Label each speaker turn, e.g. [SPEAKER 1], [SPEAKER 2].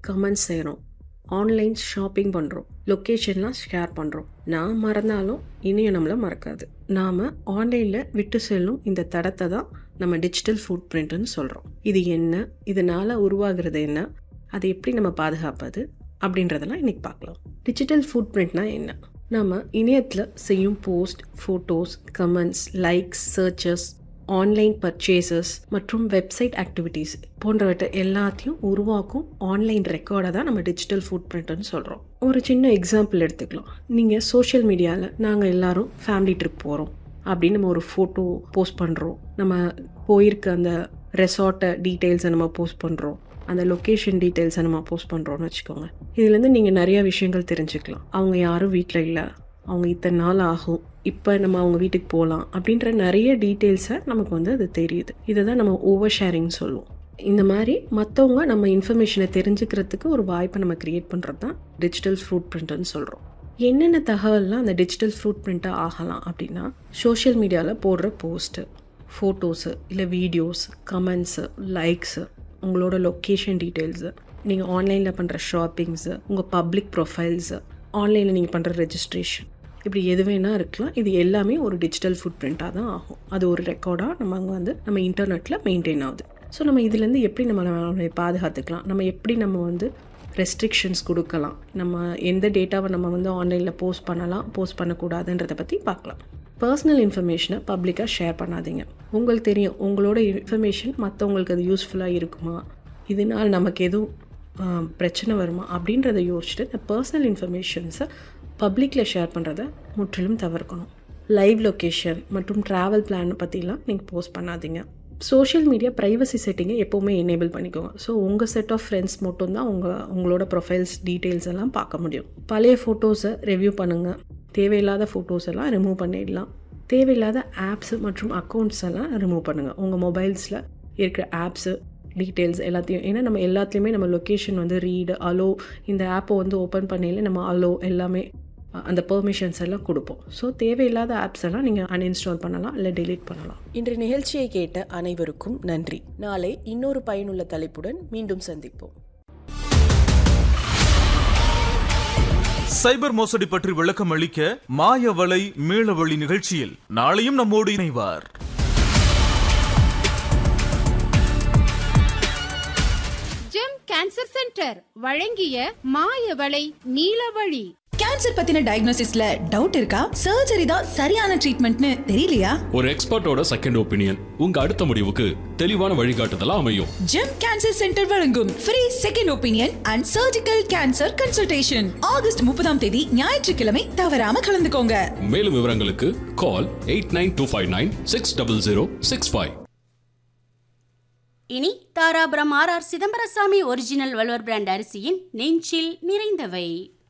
[SPEAKER 1] comments செய்கிறோம் online shopping பண்ணுறோம் லொக்கேஷன்லாம் share பண்ணுறோம் நான் மறந்தாலும் இனியும் நம்மளை மறக்காது நாம் ஆன்லைனில் விட்டு செல்லும் இந்த தடத்தை தான் நம்ம டிஜிட்டல் ஃபுட் பிரிண்ட்னு சொல்கிறோம் இது என்ன இதனால் உருவாகிறது என்ன அதை எப்படி நம்ம பாதுகாப்பது அப்படின்றதெல்லாம் இன்றைக்கி பார்க்கலாம் டிஜிட்டல் ஃபுட் பிரிண்ட்னா என்ன நம்ம இணையத்தில் செய்யும் post photos comments likes searches online purchases மற்றும் வெப்சைட் ஆக்டிவிட்டீஸ் போன்றவற்றை எல்லாத்தையும் உருவாக்கும் ஆன்லைன் ரெக்கார்டை தான் நம்ம டிஜிட்டல் ஃபுட் பிரிண்ட்னு சொல்கிறோம் ஒரு சின்ன எக்ஸாம்பிள் எடுத்துக்கலாம் நீங்கள் சோஷியல் மீடியாவில் நாங்கள் எல்லாரும் ஃபேமிலி ட்ரிப் போகிறோம் அப்படின்னு நம்ம ஒரு ஃபோட்டோ போஸ்ட் பண்ணுறோம் நம்ம போயிருக்க அந்த ரெசார்ட்டை டீட்டெயில்ஸை நம்ம போஸ்ட் பண்ணுறோம் அந்த லொக்கேஷன் டீட்டெயில்ஸை நம்ம போஸ்ட் பண்ணுறோன்னு வச்சுக்கோங்க இதுலேருந்து நீங்கள் நிறைய விஷயங்கள் தெரிஞ்சுக்கலாம் அவங்க யாரும் வீட்டில் இல்லை அவங்க இத்தனை நாள் ஆகும் இப்போ நம்ம அவங்க வீட்டுக்கு போகலாம் அப்படின்ற நிறைய டீட்டெயில்ஸை நமக்கு வந்து அது தெரியுது இதை தான் நம்ம ஓவர் ஷேரிங் சொல்லுவோம் இந்த மாதிரி மற்றவங்க நம்ம இன்ஃபர்மேஷனை தெரிஞ்சுக்கிறதுக்கு ஒரு வாய்ப்பை நம்ம க்ரியேட் பண்ணுறது தான் டிஜிட்டல் ஃப்ரூட் பிரிண்ட்னு சொல்கிறோம் என்னென்ன தகவல்லாம் அந்த டிஜிட்டல் ஃப்ரூட் பிரிண்ட்டாக ஆகலாம் அப்படின்னா சோஷியல் மீடியாவில் போடுற போஸ்ட்டு ஃபோட்டோஸு இல்லை வீடியோஸ் கமெண்ட்ஸு லைக்ஸு உங்களோட லொக்கேஷன் டீட்டெயில்ஸு நீங்கள் ஆன்லைனில் பண்ணுற ஷாப்பிங்ஸு உங்கள் பப்ளிக் ப்ரொஃபைல்ஸு ஆன்லைனில் நீங்கள் பண்ணுற ரெஜிஸ்ட்ரேஷன் இப்படி எது வேணால் இருக்கலாம் இது எல்லாமே ஒரு டிஜிட்டல் ஃபுட் பிரிண்ட்டாக தான் ஆகும் அது ஒரு ரெக்கார்டாக நம்ம அங்கே வந்து நம்ம இன்டர்நெட்டில் மெயின்டைன் ஆகுது ஸோ நம்ம இதுலேருந்து எப்படி நம்ம நம்மளை பாதுகாத்துக்கலாம் நம்ம எப்படி நம்ம வந்து ரெஸ்ட்ரிக்ஷன்ஸ் கொடுக்கலாம் நம்ம எந்த டேட்டாவை நம்ம வந்து ஆன்லைனில் போஸ்ட் பண்ணலாம் போஸ்ட் பண்ணக்கூடாதுன்றதை பற்றி பார்க்கலாம் பர்சனல் இன்ஃபர்மேஷனை பப்ளிக்காக ஷேர் பண்ணாதீங்க உங்களுக்கு தெரியும் உங்களோட இன்ஃபர்மேஷன் மற்றவங்களுக்கு அது யூஸ்ஃபுல்லாக இருக்குமா இதனால் நமக்கு எதுவும் ஆஹ், பிரச்சனை வருமா அப்படின்றத யோசிச்சுட்டு இந்த பர்சனல் இன்ஃபர்மேஷன்ஸை பப்ளிக்கில் ஷேர் பண்ணுறத முற்றிலும் தவிர்க்கணும் லைவ் லொக்கேஷன் மற்றும் ட்ராவல் பிளான் பற்றிலாம் நீங்கள் போஸ்ட் பண்ணாதீங்க சோஷியல் மீடியா ப்ரைவசி செட்டிங்கை எப்போவுமே எனேபிள் பண்ணிக்கோங்க ஸோ உங்கள் செட் ஆஃப் ஃப்ரெண்ட்ஸ் மட்டும்தான் உங்கள் உங்களோட ப்ரொஃபைல்ஸ் டீட்டெயில்ஸ் எல்லாம் பார்க்க முடியும் பழைய ஃபோட்டோஸை ரிவ்யூ பண்ணுங்கள் தேவையில்லாத ஃபோட்டோஸ் எல்லாம் ரிமூவ் பண்ணிடலாம் தேவையில்லாத ஆப்ஸ் மற்றும் அக்கௌண்ட்ஸ் எல்லாம் ரிமூவ் பண்ணுங்கள் உங்கள் மொபைல்ஸில் இருக்கிற ஆப்ஸு டீட்டெயில்ஸ் எல்லாத்தையும் ஏன்னா நம்ம எல்லாத்துலேயுமே நம்ம லொக்கேஷன் வந்து ரீடு அலோ இந்த ஆப்பை வந்து ஓப்பன் பண்ணையில் நம்ம அலோ எல்லாமே அஹ், அந்த பெர்மிஷன்ஸ் எல்லாம் கொடுப்போம் ஸோ தேவையில்லாத ஆப்ஸ் எல்லாம் நீங்கள் அன்இன்ஸ்டால் பண்ணலாம் இல்லை delete பண்ணலாம்
[SPEAKER 2] இன்று நிகழ்ச்சியை கேட்ட அனைவருக்கும் நன்றி நாளை இன்னொரு பயனுள்ள தலைப்புடன் மீண்டும் சந்திப்போம்
[SPEAKER 3] சைபர் மோசடி பற்றி விளக்கம் அளிக்க மாயவலை மீளவழி நிகழ்ச்சியில் நாளையும் நம்மோடு இணைவார்
[SPEAKER 4] ஜெம் கேன்சர் சென்டர் வழங்கிய மாயவளை நீலவழி
[SPEAKER 5] கேன்சர் பத்தின டயக்னோசிஸ்ல டவுட் இருக்கா சர்ஜரி தான் சரியான ட்ரீட்மெண்ட்னு தெரியலையா
[SPEAKER 6] ஒரு எக்ஸ்பர்ட்டோட செகண்ட் ஒப்பீனியன் உங்க அடுத்த முடிவுக்கு தெளிவான வழிகாட்டுதலா அமையும்
[SPEAKER 5] ஜெம் கேன்சர் சென்டர் வழங்கும் free second opinion and surgical cancer consultation August முப்பதாம் தேதி ஞாயிற்றுக்கிழமை தவறாம கலந்துக்கோங்க
[SPEAKER 6] மேலும் விவரங்களுக்கு call eight nine two five nine six double zero six five
[SPEAKER 7] இனி Dharapuram R R Chidambarasamy original வல்வர் பிராண்ட் அரிசியின் நெஞ்சில் நிறைந்தவை